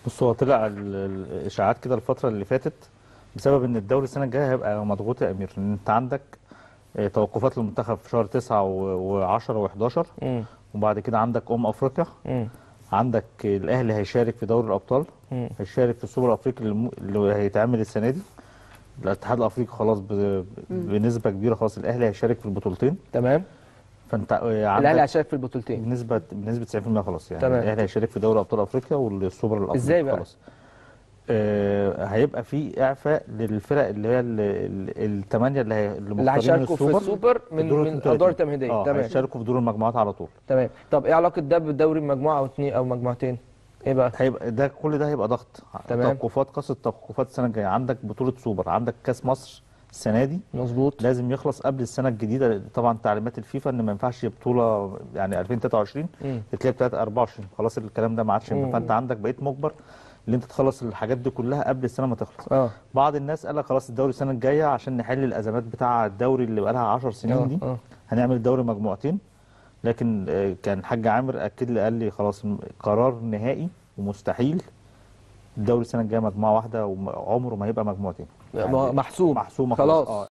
بص هو طلع ال- ال- الاشاعات كده الفتره اللي فاتت بسبب ان الدوري السنه الجايه هيبقى مضغوط يا امير لان انت عندك آه، توقفات المنتخب في شهر 9 و10 و11 مم. وبعد كده عندك ام افريقيا مم. عندك الاهلي هيشارك في دوري الابطال مم. هيشارك في السوبر الافريقي اللي م- اللي هيتعمل السنه دي الاتحاد الافريقي خلاص ب- بنسبه كبيره خلاص الاهلي هيشارك في البطولتين تمام فانت آه، عندك الاهلي هيشارك في البطولتين بنسبه بنسبه 90% خلاص يعني تمام. الاهلي هيشارك في دوري ابطال افريقيا والسوبر الافريقي إزاي بقى؟ خلاص آه هيبقى في اعفاء للفرق اللي هي الثمانيه اللي هي اللي اللي مختارين هيشاركوا في السوبر من الدور من 32. الادوار التمهيديه اه تمام هيشاركوا في دور المجموعات على طول تمام طب ايه علاقه ده بدوري مجموعه او اتنين او مجموعتين ايه بقى هيبقى ده كل ده هيبقى ضغط تمام. توقفات قصه توقفات السنه الجايه عندك بطوله سوبر عندك كاس مصر السنه دي مظبوط لازم يخلص قبل السنه الجديده طبعا تعليمات الفيفا ان ما ينفعش بطوله يعني 2023 مم. تتلعب 3 24 خلاص الكلام ده ما عادش ينفع مم. فانت عندك بقيت مجبر ان انت تخلص الحاجات دي كلها قبل السنه ما تخلص اه بعض الناس قال لك خلاص الدوري السنه الجايه عشان نحل الازمات بتاع الدوري اللي بقى لها 10 سنين اه دي اه هنعمل دوري مجموعتين لكن آه، كان الحاج عامر اكد لي قال لي خلاص م- قرار نهائي ومستحيل الدوري السنه الجايه مجموعه واحده وعمره ما هيبقى مجموعتين محسوم محسومه خلاص اه